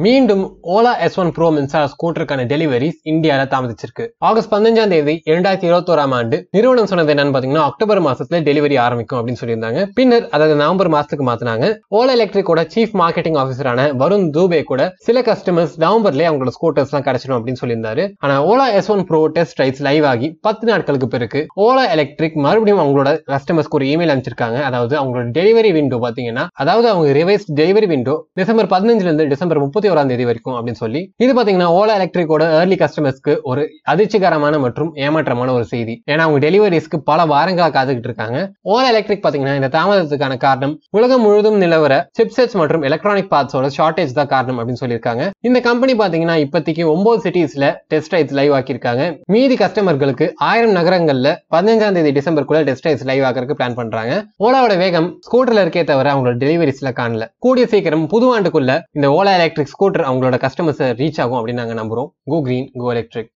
மீண்டும் Ola S one bro மின்சார ஸ்கூட்டருக்கான deliveries இந்தியால தாமதிச்சிருக்கு ஆகஸ்ட் பதினஞ்சாம் தேதி இரண்டாயிரத்தி இருபத்தோராம் ஆண்டு நிறுவனம் சொன்னது என்னன்னு பாத்தீங்கன்னா அக்டோபர் மாசத்துல டெலிவரி ஆரம்பிக்கும் அப்படின்னு சொல்லியிருந்தாங்க பின்னர் அதாவது நவம்பர் மாசத்துக்கு மாத்தினாங்க ஓலா எலக்ட்ரிக்கோட சீஃப் மார்க்கெட்டிங் ஆஃபீஸரான வருண் தூபே கூட சில கஸ்டமர்ஸ் நவம்பர்லயே அவங்களோட ஸ்கூட்டர்ஸ் எல்லாம் கிடைச்சிடும் அப்படின்னு சொல்லியிருந்தாரு ஆனா Ola S one pro test rides live ஆகி பத்து நாட்களுக்கு பிறகு ஓலா எலக்ட்ரிக் மறுபடியும் அவங்களோட கஸ்டமர்ஸ்க்கு ஒரு இமெயில் அனுப்பிச்சிருக்காங்க அதாவது அவங்களோட டெலிவரி விண்டோ பாத்தீங்கன்னா அதாவது அவங்க ரிவைஸ் டெலிவரி விண்டோ டிசம்பர் பதினஞ்சுல இருந்து டிசம்பர் முப்பத்தி ஓராம் தேதி வரைக்கும் அப்படின்னு சொல்லி இது பாத்தீங்கன்னா ஓலா எலக்ட்ரிக்கோட ஏர்லி கஸ்டமர்ஸ்க்கு ஒரு அதிர்ச்சிகரமான மற்றும் ஏமாற்றமான ஒரு செய்தி ஏன்னா அவங்க டெலிவரிஸ்க்கு பல வாரங்களா காத்துக்கிட்டு இருக்காங்க ஓலா எலக்ட்ரிக் பாத்தீங்கன்னா இந்த தாமதத்துக்கான காரணம் உலகம் முழுவதும் நிலவர சிப்செட்ஸ் மற்றும் எலக்ட்ரானிக் பார்ட்ஸோட ஷார்டேஜ் தான் காரணம் அப்படின்னு சொல்லியிருக்காங்க இந்த கம்பெனி பாத்தீங்கன்னா இப்போதைக்கு ஒன்பது சிட்டிஸ்ல டெஸ்ட் ரைட்ஸ் லைவ் ஆக்கியிருக்காங்க மீதி கஸ்டமர்களுக்கு ஆயிரம் நகரங்கள்ல பதினஞ்சாம் தேதி டிசம்பருக்குள்ள டெஸ்ட் ரைட்ஸ் லைவ் ஆகிறதுக்கு பிளான் பண்றாங்க ஓலாவோட வேகம் ஸ்கூட்டர்ல இருக்கே தவிர அவங்களோட டெலிவரிஸ்ல காணல கூடிய சீக்கிரம் புது ஆண்டுக்குள்ள இந்த ஓலா எலக்ட்ரிக் ஸ்கூட்டர் அவங்களோட கஸ்டமர்ஸ் ரீச் ஆகும் அப்படின்னு நாங்க நம்புறோம் கோ கிரீன் கோ எலக்ட்ரிக்